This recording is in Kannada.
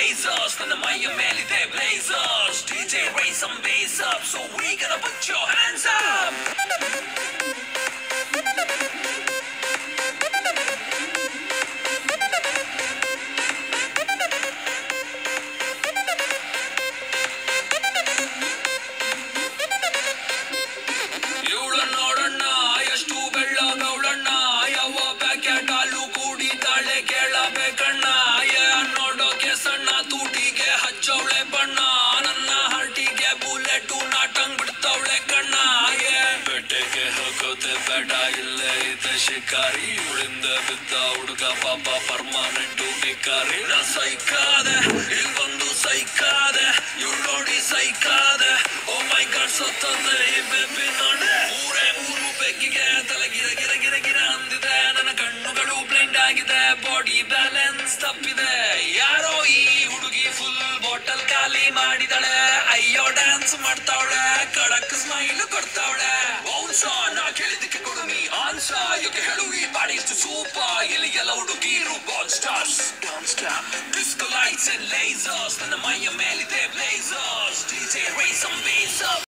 lasers ನನ್ನ ಮೈಯ ಮೇಲಿದೆ blazers DJ raise some bass up so we gonna put your hands up ಇವಳ ನೋಡಣ್ಣ ಎಷ್ಟು ಬೆಳ್ಳಗವಳಣ್ಣ ಯಾವ ಪ್ಯಾಕೆಟ್ ಹಾಲು ಕುಡಿತಾಳೆ ಕೇಳಬೇಕಣ್ಣ ಏ ನೋಡೋಕೆ ಸಣ್ಣ ತೂಟಿಗೆ ಹಚ್ಚವಳೆ ಬಣ್ಣ ನನ್ನ ಹರ್ಟಿಗೆ ಬುಲೆಟ್ ನಾಟಂಗ್ ಬಿಡ್ತವಳೆ ಕಣ್ಣ ಏ ಬೆಟ್ಟೆಗೆ ಹೋಗೋದೆ ಬೇಡ ಇಲ್ಲೇ ಇದೆ ಶಿಕಾರಿ ಇವಳಿಂದ ಬಿದ್ದ ಹುಡುಗ ಪಾಪ ಪರ್ಮನೆಂಟ್ ಬಿಕಾರಿ ನಾ ಸೈಕಾದೆ ಇಲ್ಲಿ ಬಂದು ಸೈಕಾದೆ ಇವಳು ನೋಡಿ ಸೈಕಾದೆ ಓ ಮೈ ಗಾಡ್ ಸತ್ತದೆ ಈ ಬೆಬ್ಬಿ ನೋಡೆ ಮೂರೇ ಮೂರು ಬೆಕ್ಕಿಗೆ ತಲೆ ಗಿರ ಗಿರ ಗಿರ ಗಿರ ಅಂದಿದೆ ನನ್ನ ಕಣ್ಣುಗಳು ಬ್ಲೈಂಡ್ ಆಗಿದೆ ಬಾಡಿ ಬ್ಯಾಲೆನ್ಸ್ ತಪ್ಪಿದೆ ಯಾರೋ ಈ ಹುಡುಗಿ ಫುಲ್ ಬಾಟಲ್ ಖಾಲಿ ಮಾಡಿದಳೆ ಅಯ್ಯೋ ಡ್ಯಾನ್ಸ್ ಮಾಡ್ತಾವಳೆ ಕಡಕ್ ಸ್ಮೈಲ್ ಕೊಡ್ತಾವಳೆ ಬೌನ್ಸ ನಾ ಕೇಳಿದಕ್ಕೆ ಕೊಡು ನೀ ಆನ್ಸ ಯಾಕೆ ಹೇಳು ಈ ಬಾಡಿ ಇಷ್ಟು ಸೂಪ ಇಲ್ಲಿ ಎಲ್ಲ ಹುಡುಗಿರು ball stars don star disco lights and lasers ನನ್ನ ಮೈಯ ಮೇಲಿದೆ blazers DJ raise some base